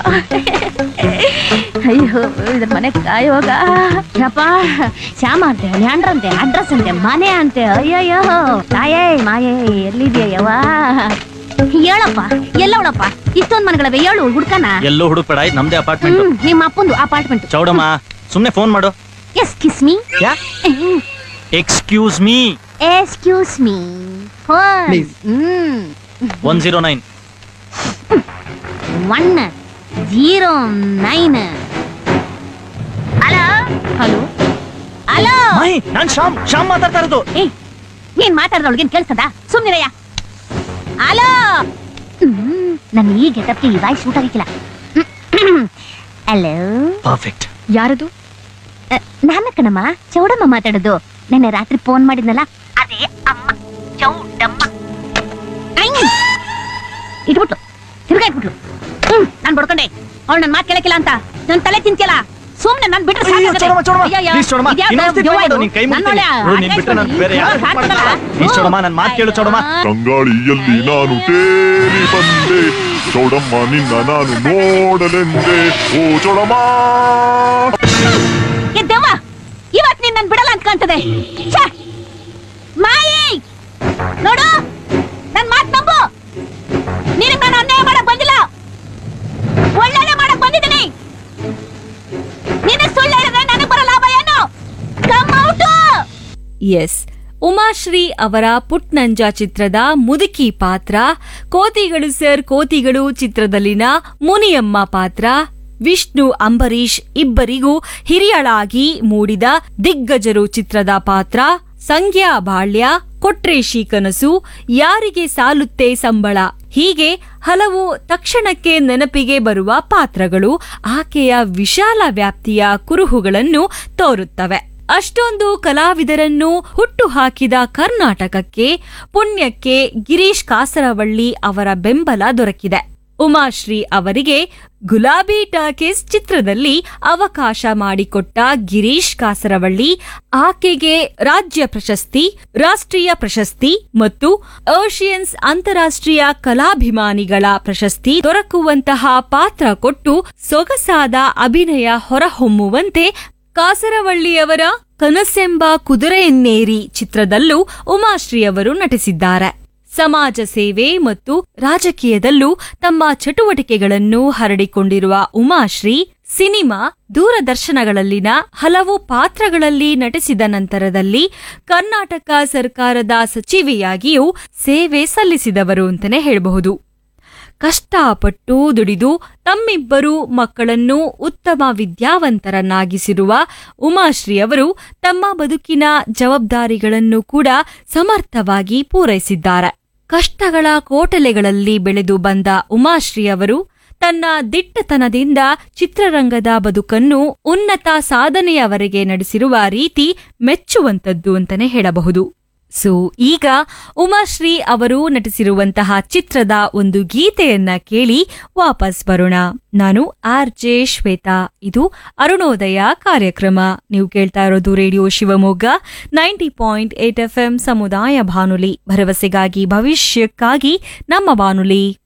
ಅಯ್ಯೋ ಇದ್ರ ಮನೆ ಕಾಯೋಗ ಯಪ್ಪ ಶ್ಯಾಮ ಅಂತೆ ಲ್ಯಾಂಡ್ರ್ ಅಂತೆ ಅಡ್ರೆಸ್ ಅಂತೆ ಮನೆ ಅಂತೆ ಅಯ್ಯಯ್ಯೋ ತಾಯೇ ಮಾಯೇ ಎಲ್ಲಿದ್ಯಾ ಯವ್ವ ಹೇಳಪ್ಪ ಎಲ್ಲವಳಪ್ಪ ಇಷ್ಟೊಂದ್ ಮನೆಗಳವೆ ಹೇಳು ಹುಡ್ಕನ ಎಲ್ಲೋ ಹುಡುಕ್ಬೇಡ ಇದು ನಮ್ದೇ ಅಪಾರ್ಟ್ಮೆಂಟ್ ಹ್ಮ್ ನಿಮ್ಮ ಅಪ್ಪಂದು ಅಪಾರ್ಟ್ಮೆಂಟ್ ಚೌಡಮ್ಮ ಸುಮ್ನೆ ಫೋನ್ ಮಾಡು ಎಸ್ ಕಿಸ್ ಮೀ ಯಾ excuse me excuse me Please. Hmm one zero nine one zero nine hello hello hello my ನಾನ್ ಶ್ಯಾಮ್ ಶ್ಯಾಮ್ ಮಾತಾಡ್ತಾ ಇರೋದು ಏಯ್ ನೀನ್ ಮಾತಾಡ್ದೊಳಗೇನ್ ಕೇಳ್ಸದ ಸುಮ್ನಿರಯ್ಯ ಹಲೋ ನನ್ನ ಈ ಗೆಟಪ್ಗೆ ಈ ವಾಯ್ಸ್ ಸೂಟ್ ಆಗಿಲ್ಲ ಹಲೋ ಪರ್ಫೆಕ್ಟ್ ಯಾರದು ನಾನು ಕಣಮ್ಮ ಚೌಡಮ್ಮ ಮಾತಾಡೋದು ನೆನ್ನೆ ರಾತ್ರಿ ಫೋನ್ ಮಾಡಿದ್ನಲ್ಲ ಅದೇ ಅಮ್ಮ ಚೌಡಮ್ಮ ಐ! ಇಟ್ಬಿಟ್ಲು ತಿರ್ಗಾ ಇಟ್ಬಿಟ್ಲು ಹ್ಮ್ ನಾನ್ ಬಡ್ಕೊಂಡೆ ಅವಳು ನನ್ ಮಾತು ಕೇಳಕ್ಕಿಲ್ಲ ಅಂತ ನನ್ ತಲೆ ತಿಂತಿಯಲ್ಲ ಸುಮ್ನೆ ನನ್ ಬಿಟ್ರೆ ಅಯ್ಯೋ, ಸಾಕಾಗತ್ತೆ. ಚೌಡಮ್ಮ, ಚೌಡಮ್ಮ, ಅಯ್ಯಯ್ಯೋ, please ಚೌಡಮ್ಮ, ಇದ್ಯಾವ್ದು ಇನ್ನೊಂದ್ಸತಿ ದೆವ್ವ phone ಮಾಡು, ಇದು? ನಿನ್ ಕೈ ನನ್ ಮುಗ್ತೀನಿ. ಒಳ್ಳೆ ನೋಡು, ನೀನ್ ಬಿಟ್ರೆ ನನ್ ಬೇರೆ ಯಾರು ಹಾಕ್ತಾರಲ್ಲ? ಮಾಡ್ತಾರಲ್ಲ? please ಚೌಡಮ್ಮ, ನನ್ ಮಾತ್ ಕೇಳು ಚೌಡಮ್ಮ. ತಂಗಾಳಿಯಲ್ಲಿ ನಾನು ತೇಲಿ ಬಂದೆ ಚೌಡಮ್ಮ ನಿನ್ನ ನಾನು ನೋಡಲೆಂದೆ ಓ ಚೌಡಮ್ಮ ಏ ದೆವ್ವ ಇವತ್ ನೀನ್ ನನ್ ಬಿಡಲ್ಲ ಅಂತ ಕಾಣ್ತದೆ ಛೆ! ಮಾಯಿ ನೋಡು ನನ್ ಮಾತ್ ನಂಬು ನಿನಗ್ ನಾನು ಅನ್ಯಾಯ ಮಾಡಕ್ ಬಂದಿಲ್ಲ ಒಳ್ಳೆ ಮಾಡಕ್ ಬಂದಿದ್ದೀನಿ ನಿನ್ನ ಸುಳ್ಳು ಹೇಳಿದ್ರೆ ನನಗ್ ಬರೋ ಲಾಭ ಏನು ಕಮ್ ಔಟ್ ಎಸ್ ಉಮಾಶ್ರೀ ಅವರ ಪುಟ್ನಂಜ ಚಿತ್ರದ ಮುದುಕಿ ಪಾತ್ರ ಕೋತಿಗಳು ಸರ್ ಕೋತಿಗಳು ಚಿತ್ರದಲ್ಲಿನ ಮುನಿಯಮ್ಮ ಪಾತ್ರ ವಿಷ್ಣು ಅಂಬರೀಷ್ ಇಬ್ಬರಿಗೂ ಹಿರಿಯಳಾಗಿ ಮೂಡಿದ ದಿಗ್ಗಜರು ಚಿತ್ರದ ಪಾತ್ರ ಸಂಖ್ಯಾ ಬಾಳ್ಯ ಕೊಟ್ರೇಶಿ ಕನಸು ಯಾರಿಗೆ ಸಾಲುತ್ತೆ ಸಂಬಳ ಹೀಗೆ ಹಲವು ತಕ್ಷಣಕ್ಕೆ ನೆನಪಿಗೆ ಬರುವ ಪಾತ್ರಗಳು ಆಕೆಯ ವಿಶಾಲ ವ್ಯಾಪ್ತಿಯ ಕುರುಹುಗಳನ್ನು ತೋರುತ್ತವೆ ಅಷ್ಟೊಂದು ಕಲಾವಿದರನ್ನು ಹುಟ್ಟು ಹಾಕಿದ ಕರ್ನಾಟಕಕ್ಕೆ ಪುಣ್ಯಕ್ಕೆ ಗಿರೀಶ್ ಕಾಸರವಳ್ಳಿ ಅವರ ಬೆಂಬಲ ದೊರಕಿದೆ ಉಮಾಶ್ರೀ ಅವರಿಗೆ ಗುಲಾಬಿ ಟಾಕೀಸ್ ಚಿತ್ರದಲ್ಲಿ ಅವಕಾಶ ಮಾಡಿಕೊಟ್ಟ ಗಿರೀಶ್ ಕಾಸರವಳ್ಳಿ ಆಕೆಗೆ ರಾಜ್ಯ ಪ್ರಶಸ್ತಿ ರಾಷ್ಟ್ರೀಯ ಪ್ರಶಸ್ತಿ ಮತ್ತು ಓಷಿಯನ್ಸ್ ಅಂತಾರಾಷ್ಟ್ರೀಯ ಕಲಾಭಿಮಾನಿಗಳ ಪ್ರಶಸ್ತಿ ದೊರಕುವಂತಹ ಪಾತ್ರ ಕೊಟ್ಟು ಸೊಗಸಾದ ಅಭಿನಯ ಹೊರಹೊಮ್ಮುವಂತೆ ಕಾಸರವಳ್ಳಿಯವರ ಕನಸೆಂಬ ಕುದುರೆಯನ್ನೇರಿ ಚಿತ್ರದಲ್ಲೂ ಉಮಾಶ್ರೀ ಅವರು ನಟಿಸಿದ್ದಾರೆ ಸಮಾಜ ಸೇವೆ ಮತ್ತು ರಾಜಕೀಯದಲ್ಲೂ ತಮ್ಮ ಚಟುವಟಿಕೆಗಳನ್ನು ಹರಡಿಕೊಂಡಿರುವ ಉಮಾಶ್ರೀ ಸಿನಿಮಾ ದೂರದರ್ಶನಗಳಲ್ಲಿನ ಹಲವು ಪಾತ್ರಗಳಲ್ಲಿ ನಟಿಸಿದ ನಂತರದಲ್ಲಿ ಕರ್ನಾಟಕ ಸರ್ಕಾರದ ಸಚಿವೆಯಾಗಿಯೂ ಸೇವೆ ಸಲ್ಲಿಸಿದವರು ಅಂತಾನೆ ಹೇಳಬಹುದು ಕಷ್ಟಪಟ್ಟು ದುಡಿದು ತಮ್ಮಿಬ್ಬರು ಮಕ್ಕಳನ್ನು ಉತ್ತಮ ವಿದ್ಯಾವಂತರನ್ನಾಗಿಸಿರುವ ಉಮಾಶ್ರೀ ಅವರು ತಮ್ಮ ಬದುಕಿನ ಜವಾಬ್ದಾರಿಗಳನ್ನು ಕೂಡ ಸಮರ್ಥವಾಗಿ ಪೂರೈಸಿದ್ದಾರೆ ಕಷ್ಟಗಳ ಕೋಟಲೆಗಳಲ್ಲಿ ಬೆಳೆದು ಬಂದ ಉಮಾಶ್ರೀ ಅವರು ತನ್ನ ದಿಟ್ಟತನದಿಂದ ಚಿತ್ರರಂಗದ ಬದುಕನ್ನು ಉನ್ನತ ಸಾಧನೆಯವರೆಗೆ ನಡೆಸಿರುವ ರೀತಿ ಮೆಚ್ಚುವಂತದ್ದು ಅಂತಾನೆ ಹೇಳಬಹುದು ಸೊ ಈಗ ಉಮಾಶ್ರೀ ಅವರು ನಟಿಸಿರುವಂತಹ ಚಿತ್ರದ ಒಂದು ಗೀತೆಯನ್ನ ಕೇಳಿ ವಾಪಸ್ ಬರೋಣ ನಾನು ಆರ್ ಜೆ ಶ್ವೇತಾ ಇದು ಅರುಣೋದಯ ಕಾರ್ಯಕ್ರಮ ನೀವು ಕೇಳ್ತಾ ಇರೋದು radio Shivamogga ninety point eight F ಸಮುದಾಯ ಬಾನುಲಿ ಭರವಸೆಗಾಗಿ ಭವಿಷ್ಯಕ್ಕಾಗಿ ನಮ್ಮ ಬಾನುಲಿ